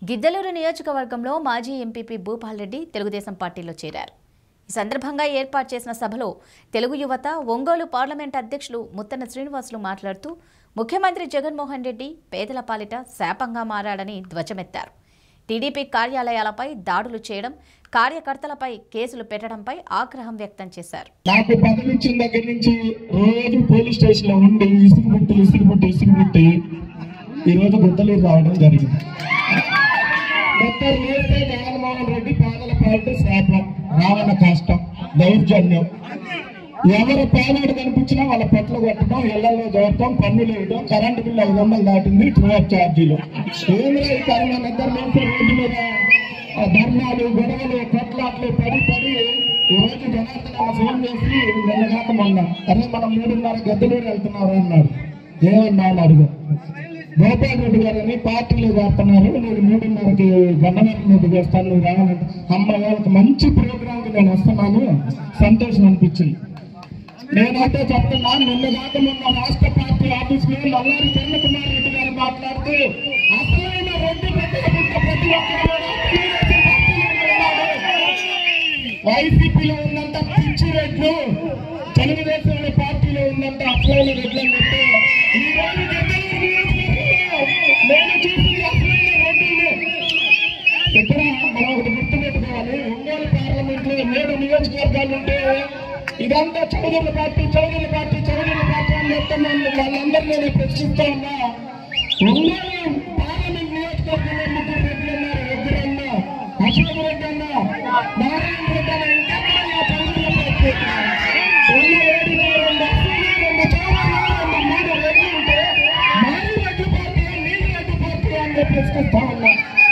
గిద్దలూరు నియోజకవర్గంలో మాజీ ఎంపీపీ భూపాల్ రెడ్డి తెలుగుదేశం పార్టీలో చేరారు ఈ సందర్భంగా ఏర్పాటు చేసిన సభలో తెలుగు యువత ఒంగోలు పార్లమెంట్ అధ్యక్షులు ముత్తన శ్రీనివాసులు మాట్లాడుతూ ముఖ్యమంత్రి జగన్మోహన్ రెడ్డి పేదల పాలిట శాపంగా మారాడని ధ్వజమెత్తారు టీడీపీ కార్యాలయాలపై దాడులు చేయడం కార్యకర్తలపై కేసులు పెట్టడంపై ఆగ్రహం వ్యక్తం చేశారు నాకు పదవి ఇచ్చిన దగ్గర నుంచి రోజు పోలీస్ స్టేషన్ లో ఉండి ఇసుగుబుట్టి ఇసుగుబుట్టి ఇసుగుబుట్టి ఈ రోజు గుద్దలూరు రావడం జరిగింది డాక్టర్ నేస్తే జగన్మోహన్ రెడ్డి పేదల పాలిట శాపం రావణ కష్టం దౌర్జన్యం ఎవరు పేదవాడు కనిపించినా వాళ్ళ పెట్లు కొట్టడం ఇళ్లలో దూరటం పన్నులు వేయడం కరెంటు బిల్లు ఐదు వందలు దాటింది ట్రూ ఆఫ్ ఛార్జీలు ఏమిరా ఈ కరోనా నిద్ర లేస్తే రోడ్డు మీద ఆ ధర్నాలు గొడవలు కొట్లాట్లు పడి పడి ఈ రోజు జనార్దన్ అన్న ఫోన్ చేసి నిన్న కాక మొన్న అరే మనం మూడున్నర గద్దలూరు వెళ్తున్నారు అన్నాడు ఏమన్నా అని అడుగు గోపాల్ రెడ్డి గారు అని పార్టీలో చేస్తున్నారు నేను మూడున్నరకి గన్నవరం మీదకి వస్తాను నువ్వు రావాలంటే అమ్మ వాళ్ళకి మంచి ప్రోగ్రామ్ నేను వస్తున్నాను సంతోషం అనిపించింది నేనైతే చెప్తున్నా నిన్న కాక మొన్న రాష్ట్ర పార్టీ ఆఫీస్ లో మల్లారి కిరణ్ కుమార్ రెడ్డి గారు మాట్లాడుతూ అసలైన రెడ్డి ప్రజల పుట్ట ప్రతి ఒక్కరు కూడా తెలుగుదేశం పార్టీలోనే ఉన్నాడు. వైసీపీలో ఉన్నంత పిచ్చి రెడ్లు తెలుగుదేశం పార్టీలో ఉన్నంత అసలైన రెడ్లు అని చెప్తే ఈ రోజు గద్దలూరు నియోజకవర్గంలో నేను చూసింది అసలైన రెడ్లు ఇక్కడ మనం ఒకటి గుర్తుపెట్టుకోవాలి ఒంగోలు పార్లమెంట్ లో ఏడు నియోజకవర్గాలు ఉంటే ఇదంతా చౌదరుల పార్టీ చౌదరుల పార్టీ చౌదరుల పార్టీ అని చెప్తున్నాను వాళ్ళందరినీ నేను ప్రశ్నిస్తా ఉన్నా ఒంగోలు పార్లమెంట్ నియోజకవర్గంలో ముగ్గురు రెడ్డి ఉన్నారు ఇద్దరన్నా అశోక్ రెడ్డి అన్న నారాయణ రెడ్డి అన్న ఇంకెక్కడన్నా చౌదరుల పార్టీ ఉన్న ఏడులో రెండు అసలు రెండు చౌదరులు రెండు మూడు రెడ్డి ఉంటే మాది రెడ్డి పార్టీ నీది రెడ్డి పార్టీ అని నేను ప్రశ్నిస్తా ఉన్నా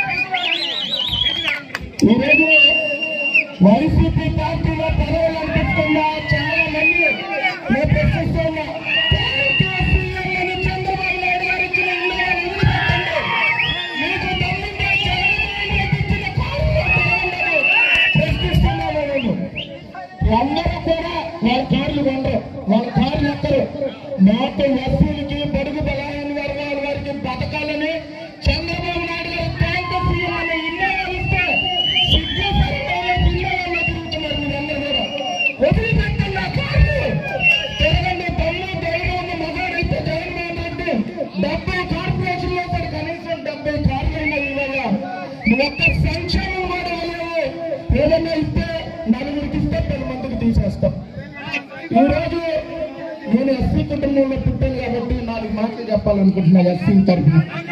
ఈరోజు వైసీపీ పార్టీలో పదవులు అనిపిస్తున్నా చాలా మంది నేను ప్రశ్నిస్తున్నా సీఎంలను చంద్రబాబు నాయుడు గారు ఇచ్చిన ఇల్లు వదిలిపెట్టండి. మీకు దమ్ముంటే జగన్మోహన్ రెడ్డి ఇచ్చిన కారులో తిరగండి. ప్రశ్నిస్తున్నాను నేను అందరూ కూడా వాళ్ళ కార్లు కొండరు వాళ్ళ కార్లు ఎక్కరు మాకు ఎస్సీలకి బడుగు బలహీన వర్గాల వారికి బతకాలని చంద్రబాబు నాయుడు గారు ట్యాంక్ సీఎం అనే ఇల్లు ఇస్తే సిగ్గు సరిపోయే పిల్లలు తిరుగుతున్నారు మీరందరూ కూడా వదిలిపెట్టండి ఆ కార్లు తిరగండి దమ్ము ధైర్యం ఉన్న మగాడైతే జగన్మోహన్ రెడ్డి డెబ్బై కార్పొరేషన్ లో కూడా కనీసం డెబ్బై కార్లు ఉన్నాయి ఇవాళ నువ్వు ఒక్క సంక్షేమం కూడా ఇవ్వలేవు ఏదైనా ఇస్తే నలుగురికి ఇస్తే పది మందికి తీసేస్తాం ఈ రోజు నేను ఎస్సీ కుటుంబంలో పుట్టాను కాబట్టి నాలుగు మాటలు చెప్పాలనుకుంటున్నా ఎస్సీ తరఫున